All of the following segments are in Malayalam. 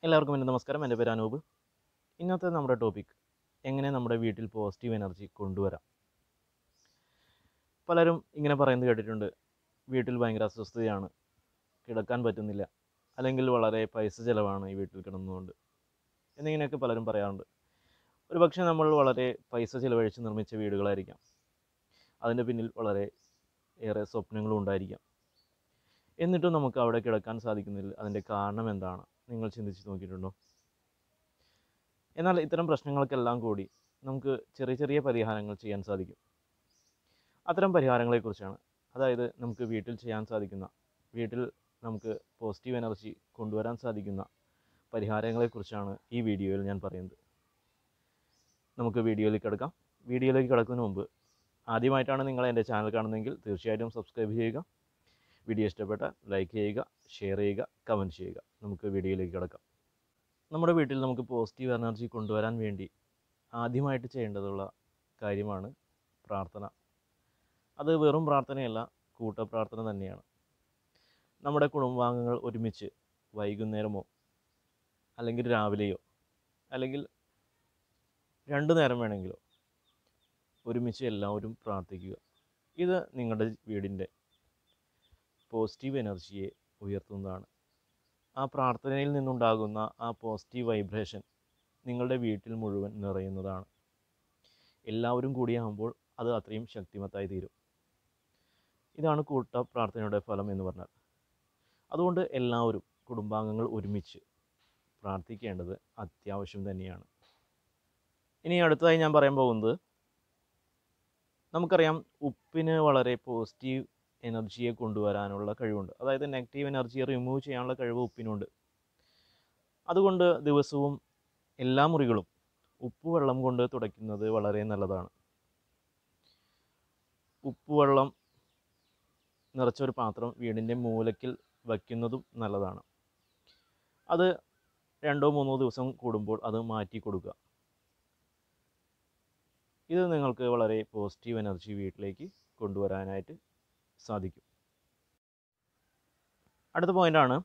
എല്ലാവർക്കും എൻ്റെ നമസ്കാരം എൻ്റെ പേര് അനൂപ് ഇന്നത്തെ നമ്മുടെ ടോപ്പിക് എങ്ങനെ നമ്മുടെ വീട്ടിൽ പോസിറ്റീവ് എനർജി കൊണ്ടുവരാം പലരും ഇങ്ങനെ പറയുന്നത് കേട്ടിട്ടുണ്ട് വീട്ടിൽ ഭയങ്കര അസ്വസ്ഥതയാണ് കിടക്കാൻ പറ്റുന്നില്ല അല്ലെങ്കിൽ വളരെ പൈസ ചിലവാണ് ഈ വീട്ടിൽ കിടന്നുകൊണ്ട് എന്നിങ്ങനെയൊക്കെ പലരും പറയാറുണ്ട് ഒരു പക്ഷേ നമ്മൾ വളരെ പൈസ ചിലവഴിച്ച് നിർമ്മിച്ച വീടുകളായിരിക്കാം അതിൻ്റെ പിന്നിൽ വളരെ ഏറെ സ്വപ്നങ്ങളും ഉണ്ടായിരിക്കാം എന്നിട്ടും നമുക്ക് അവിടെ കിടക്കാൻ സാധിക്കുന്നില്ല അതിൻ്റെ കാരണം എന്താണ് നിങ്ങൾ ചിന്തിച്ച് നോക്കിയിട്ടുണ്ടോ എന്നാൽ ഇത്തരം പ്രശ്നങ്ങൾക്കെല്ലാം കൂടി നമുക്ക് ചെറിയ ചെറിയ പരിഹാരങ്ങൾ ചെയ്യാൻ സാധിക്കും അത്തരം പരിഹാരങ്ങളെക്കുറിച്ചാണ് അതായത് നമുക്ക് വീട്ടിൽ ചെയ്യാൻ സാധിക്കുന്ന വീട്ടിൽ നമുക്ക് പോസിറ്റീവ് എനർജി കൊണ്ടുവരാൻ സാധിക്കുന്ന പരിഹാരങ്ങളെക്കുറിച്ചാണ് ഈ വീഡിയോയിൽ ഞാൻ പറയുന്നത് നമുക്ക് വീഡിയോയിലേക്ക് കിടക്കാം വീഡിയോയിലേക്ക് കിടക്കുന്നതിന് മുമ്പ് ആദ്യമായിട്ടാണ് നിങ്ങൾ എൻ്റെ ചാനൽ കാണുന്നതെങ്കിൽ തീർച്ചയായിട്ടും സബ്സ്ക്രൈബ് ചെയ്യുക വീഡിയോ ഇഷ്ടപ്പെട്ട ലൈക്ക് ചെയ്യുക ഷെയർ ചെയ്യുക കമൻറ്റ് ചെയ്യുക നമുക്ക് വീഡിയോയിലേക്ക് കിടക്കാം നമ്മുടെ വീട്ടിൽ നമുക്ക് പോസിറ്റീവ് എനർജി കൊണ്ടുവരാൻ വേണ്ടി ആദ്യമായിട്ട് ചെയ്യേണ്ടതുള്ള കാര്യമാണ് പ്രാർത്ഥന അത് വെറും പ്രാർത്ഥനയല്ല കൂട്ടപ്രാർത്ഥന തന്നെയാണ് നമ്മുടെ കുടുംബാംഗങ്ങൾ ഒരുമിച്ച് വൈകുന്നേരമോ അല്ലെങ്കിൽ രാവിലെയോ അല്ലെങ്കിൽ രണ്ട് നേരം വേണമെങ്കിലോ ഒരുമിച്ച് എല്ലാവരും പ്രാർത്ഥിക്കുക ഇത് നിങ്ങളുടെ വീടിൻ്റെ പോസിറ്റീവ് എനർജിയെ ഉയർത്തുന്നതാണ് ആ പ്രാർത്ഥനയിൽ നിന്നുണ്ടാകുന്ന ആ പോസിറ്റീവ് വൈബ്രേഷൻ നിങ്ങളുടെ വീട്ടിൽ മുഴുവൻ നിറയുന്നതാണ് എല്ലാവരും കൂടിയാകുമ്പോൾ അത് അത്രയും ശക്തിമത്തായി തീരും ഇതാണ് കൂട്ട പ്രാർത്ഥനയുടെ ഫലം എന്ന് പറഞ്ഞാൽ അതുകൊണ്ട് എല്ലാവരും കുടുംബാംഗങ്ങൾ ഒരുമിച്ച് പ്രാർത്ഥിക്കേണ്ടത് അത്യാവശ്യം തന്നെയാണ് ഇനി അടുത്തതായി ഞാൻ പറയാൻ പോകുന്നത് നമുക്കറിയാം ഉപ്പിന് വളരെ പോസിറ്റീവ് എനർജിയെ കൊണ്ടുവരാനുള്ള കഴിവുണ്ട് അതായത് നെഗറ്റീവ് എനർജിയെ റിമൂവ് ചെയ്യാനുള്ള കഴിവ് ഉപ്പിനുണ്ട് അതുകൊണ്ട് ദിവസവും എല്ലാ മുറികളും ഉപ്പുവെള്ളം കൊണ്ട് തുടയ്ക്കുന്നത് വളരെ നല്ലതാണ് ഉപ്പുവെള്ളം നിറച്ചൊരു പാത്രം വീടിൻ്റെ മൂലയ്ക്കിൽ വയ്ക്കുന്നതും നല്ലതാണ് അത് രണ്ടോ മൂന്നോ ദിവസം കൂടുമ്പോൾ അത് മാറ്റി കൊടുക്കുക ഇത് നിങ്ങൾക്ക് വളരെ പോസിറ്റീവ് എനർജി വീട്ടിലേക്ക് കൊണ്ടുവരാനായിട്ട് സാധിക്കും അടുത്ത പോയിൻ്റാണ്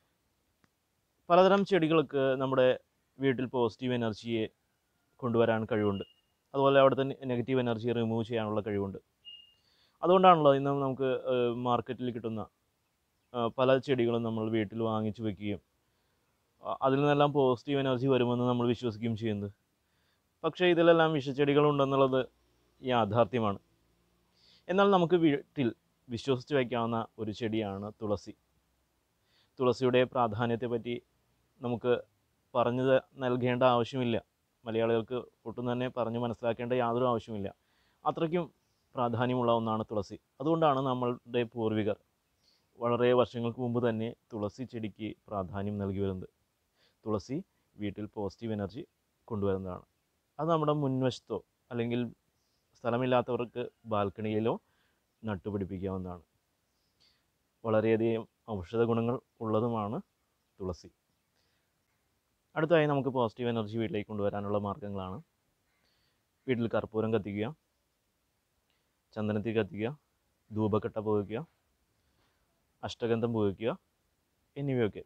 പലതരം ചെടികൾക്ക് നമ്മുടെ വീട്ടിൽ പോസിറ്റീവ് എനർജിയെ കൊണ്ടുവരാൻ കഴിവുണ്ട് അതുപോലെ അവിടുത്തെ നെഗറ്റീവ് എനർജി റിമൂവ് ചെയ്യാനുള്ള കഴിവുണ്ട് അതുകൊണ്ടാണല്ലോ ഇന്ന് നമുക്ക് മാർക്കറ്റിൽ കിട്ടുന്ന പല ചെടികളും നമ്മൾ വീട്ടിൽ വാങ്ങിച്ചു വെക്കുകയും അതിൽ നിന്നെല്ലാം പോസിറ്റീവ് എനർജി വരുമെന്ന് നമ്മൾ വിശ്വസിക്കുകയും ചെയ്യുന്നത് പക്ഷേ ഇതിലെല്ലാം വിഷച്ചെടികളുണ്ടെന്നുള്ളത് യാഥാർത്ഥ്യമാണ് എന്നാൽ നമുക്ക് വീട്ടിൽ വിശ്വസിച്ച് വയ്ക്കാവുന്ന ഒരു ചെടിയാണ് തുളസി തുളസിയുടെ പ്രാധാന്യത്തെപ്പറ്റി നമുക്ക് പറഞ്ഞു നൽകേണ്ട ആവശ്യമില്ല മലയാളികൾക്ക് ഒട്ടും തന്നെ പറഞ്ഞു മനസ്സിലാക്കേണ്ട യാതൊരു ആവശ്യമില്ല അത്രയ്ക്കും പ്രാധാന്യമുള്ള ഒന്നാണ് തുളസി അതുകൊണ്ടാണ് നമ്മളുടെ പൂർവികർ വളരെ വർഷങ്ങൾക്ക് മുമ്പ് തന്നെ തുളസി ചെടിക്ക് പ്രാധാന്യം നൽകി വരുന്നത് തുളസി വീട്ടിൽ പോസിറ്റീവ് എനർജി കൊണ്ടുവരുന്നതാണ് അത് നമ്മുടെ മുൻവശത്തോ അല്ലെങ്കിൽ സ്ഥലമില്ലാത്തവർക്ക് ബാൽക്കണിയിലോ നട്ടുപിടിപ്പിക്കാവുന്നതാണ് വളരെയധികം ഔഷധ ഗുണങ്ങൾ ഉള്ളതുമാണ് തുളസി അടുത്തതായി നമുക്ക് പോസിറ്റീവ് എനർജി വീട്ടിലേക്ക് കൊണ്ടുവരാനുള്ള മാർഗ്ഗങ്ങളാണ് വീട്ടിൽ കർപ്പൂരം കത്തിക്കുക ചന്ദനത്തിൽ കത്തിക്കുക ധൂപക്കട്ട പുകയ്ക്കുക അഷ്ടഗന്ധം പുകയ്ക്കുക എന്നിവയൊക്കെ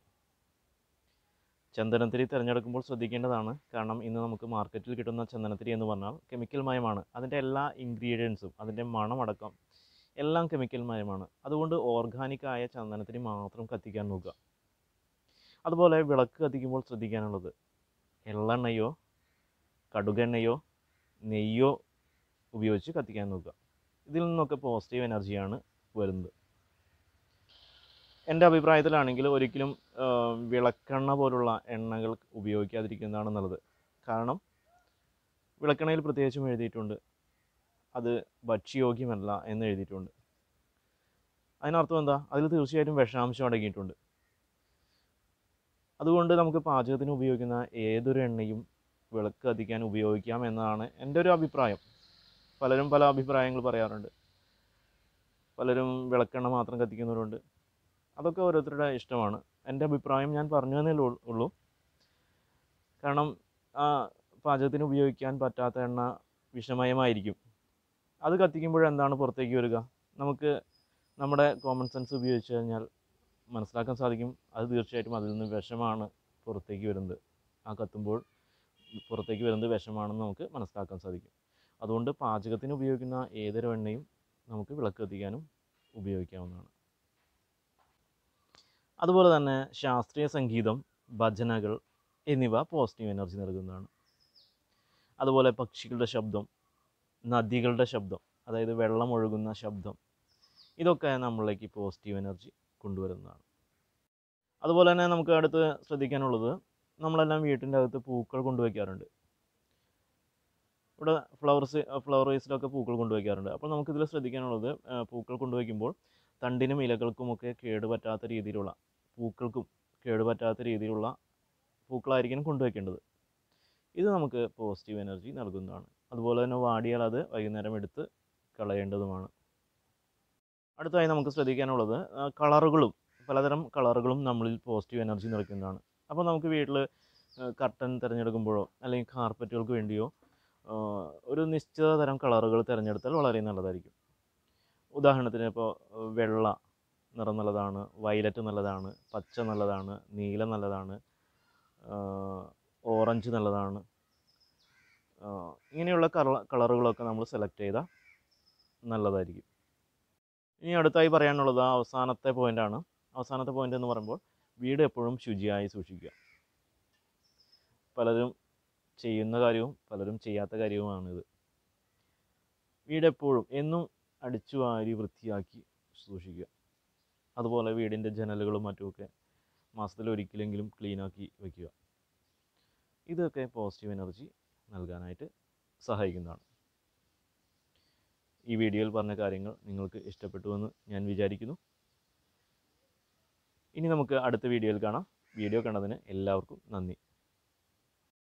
ചന്ദനത്തിരി തിരഞ്ഞെടുക്കുമ്പോൾ ശ്രദ്ധിക്കേണ്ടതാണ് കാരണം ഇന്ന് നമുക്ക് മാർക്കറ്റിൽ കിട്ടുന്ന ചന്ദനത്തിരി എന്ന് പറഞ്ഞാൽ കെമിക്കൽ മയമാണ് അതിൻ്റെ എല്ലാ ഇൻഗ്രീഡിയൻസും അതിൻ്റെ മണമടക്കം എല്ലാം കെമിക്കൽ മയമാണ് അതുകൊണ്ട് ഓർഗാനിക്കായ ചന്ദനത്തിരി മാത്രം കത്തിക്കാൻ നോക്കുക അതുപോലെ വിളക്ക് കത്തിക്കുമ്പോൾ ശ്രദ്ധിക്കാനുള്ളത് എള്ളെണ്ണയോ കടുകെണ്ണയോ നെയ്യോ ഉപയോഗിച്ച് കത്തിക്കാൻ നോക്കുക ഇതിൽ നിന്നൊക്കെ പോസിറ്റീവ് എനർജിയാണ് വരുന്നത് എൻ്റെ അഭിപ്രായത്തിലാണെങ്കിൽ ഒരിക്കലും വിളക്കെണ്ണ പോലുള്ള എണ്ണകൾ ഉപയോഗിക്കാതിരിക്കുന്നതാണ് നല്ലത് കാരണം വിളക്കെണ്ണയിൽ പ്രത്യേകിച്ചും എഴുതിയിട്ടുണ്ട് അത് ഭക്ഷ്യയോഗ്യമല്ല എന്ന് എഴുതിയിട്ടുണ്ട് അതിനർത്ഥം എന്താ അതിൽ തീർച്ചയായിട്ടും വിഷാംശം അടങ്ങിയിട്ടുണ്ട് അതുകൊണ്ട് നമുക്ക് പാചകത്തിന് ഉപയോഗിക്കുന്ന ഏതൊരു എണ്ണയും വിളക്ക് കത്തിക്കാൻ ഉപയോഗിക്കാം എന്നതാണ് എൻ്റെ ഒരു അഭിപ്രായം പലരും പല അഭിപ്രായങ്ങൾ പറയാറുണ്ട് പലരും വിളക്കെണ്ണ മാത്രം കത്തിക്കുന്നവരുണ്ട് അതൊക്കെ ഓരോരുത്തരുടെ ഇഷ്ടമാണ് എൻ്റെ അഭിപ്രായം ഞാൻ പറഞ്ഞു എന്നേ ഉള്ളൂ കാരണം ആ പാചകത്തിന് ഉപയോഗിക്കാൻ പറ്റാത്ത എണ്ണ വിഷമയമായിരിക്കും അത് കത്തിക്കുമ്പോഴെന്താണ് പുറത്തേക്ക് വരിക നമുക്ക് നമ്മുടെ കോമൺ സെൻസ് ഉപയോഗിച്ച് കഴിഞ്ഞാൽ മനസ്സിലാക്കാൻ സാധിക്കും അത് തീർച്ചയായിട്ടും അതിൽ നിന്ന് വിഷമാണ് പുറത്തേക്ക് വരുന്നത് ആ കത്തുമ്പോൾ പുറത്തേക്ക് വരുന്നത് വിഷമാണെന്ന് നമുക്ക് മനസ്സിലാക്കാൻ സാധിക്കും അതുകൊണ്ട് പാചകത്തിന് ഉപയോഗിക്കുന്ന ഏതൊരു എണ്ണയും നമുക്ക് വിളക്ക് കത്തിക്കാനും ഉപയോഗിക്കാവുന്നതാണ് അതുപോലെ തന്നെ ശാസ്ത്രീയ സംഗീതം ഭജനകൾ എന്നിവ പോസിറ്റീവ് എനർജി നൽകുന്നതാണ് അതുപോലെ പക്ഷികളുടെ ശബ്ദം നദികളുടെ ശബ്ദം അതായത് വെള്ളം ഒഴുകുന്ന ശബ്ദം ഇതൊക്കെ നമ്മളിലേക്ക് പോസിറ്റീവ് എനർജി കൊണ്ടുവരുന്നതാണ് അതുപോലെ തന്നെ നമുക്ക് അടുത്ത് ശ്രദ്ധിക്കാനുള്ളത് നമ്മളെല്ലാം വീട്ടിൻ്റെ അകത്ത് പൂക്കൾ കൊണ്ടുവയ്ക്കാറുണ്ട് ഇവിടെ ഫ്ലവർസ് ഫ്ലവർ വേസിലൊക്കെ പൂക്കൾ കൊണ്ടുവയ്ക്കാറുണ്ട് അപ്പോൾ നമുക്കിതിൽ ശ്രദ്ധിക്കാനുള്ളത് ആ, പൂക്കൾ കൊണ്ടുവയ്ക്കുമ്പോൾ തണ്ടിനും ഇലകൾക്കുമൊക്കെ കേടുപറ്റാത്ത രീതിയിലുള്ള പൂക്കൾക്കും കേടുപറ്റാത്ത രീതിയിലുള്ള പൂക്കളായിരിക്കണം കൊണ്ടുവയ്ക്കേണ്ടത് ഇത് നമുക്ക് പോസിറ്റീവ് എനർജി നൽകുന്നതാണ് അതുപോലെ തന്നെ വാടിയാൽ അത് വൈകുന്നേരം എടുത്ത് കളയേണ്ടതുമാണ് അടുത്തതായി നമുക്ക് ശ്രദ്ധിക്കാനുള്ളത് ആ, കളറുകളും പലതരം കളറുകളും നമ്മളിൽ പോസിറ്റീവ് എനർജി നിറയ്ക്കുന്നതാണ് അപ്പോൾ നമുക്ക് വീട്ടിൽ കർട്ടൻ തിരഞ്ഞെടുക്കുമ്പോഴോ അല്ലെങ്കിൽ കാർപ്പറ്റുകൾക്ക് വേണ്ടിയോ ആ, ഒരു നിശ്ചിത തരം കളറുകൾ തിരഞ്ഞെടുത്താൽ വളരെ നല്ലതായിരിക്കും ഉദാഹരണത്തിന് ഇപ്പോൾ വെള്ള നിറം നല്ലതാണ് വയലറ്റ് നല്ലതാണ് പച്ച നല്ലതാണ് നീല നല്ലതാണ് ആ, ഓറഞ്ച് നല്ലതാണ് ആ, ഇങ്ങനെയുള്ള കള കളറുകളൊക്കെ നമ്മൾ സെലക്ട് ചെയ്താൽ നല്ലതായിരിക്കും ഇനി അടുത്തായി പറയാനുള്ളത് അവസാനത്തെ പോയിൻ്റാണ് അവസാനത്തെ പോയിൻ്റ് എന്ന് പറയുമ്പോൾ വീട് എപ്പോഴും ശുചിയായി സൂക്ഷിക്കുക പലരും ചെയ്യുന്ന കാര്യവും പലരും ചെയ്യാത്ത കാര്യവുമാണിത് വീട് എപ്പോഴും എന്നും അടിച്ചു വാരി വൃത്തിയാക്കി സൂക്ഷിക്കുക അതുപോലെ വീടിൻ്റെ ജനലുകളും മറ്റുമൊക്കെ മാസത്തിൽ ഒരിക്കലെങ്കിലും ക്ലീനാക്കി വയ്ക്കുക ഇതൊക്കെ പോസിറ്റീവ് എനർജി നൽകാനായിട്ട് സഹായിക്കുന്നതാണ് ഈ വീഡിയോയിൽ പറഞ്ഞ കാര്യങ്ങൾ നിങ്ങൾക്ക് ഇഷ്ടപ്പെട്ടുവെന്ന് ഞാൻ വിചാരിക്കുന്നു ഇനി നമുക്ക് അടുത്ത വീഡിയോയിൽ കാണാം വീഡിയോ കണ്ടതിന് എല്ലാവർക്കും നന്ദി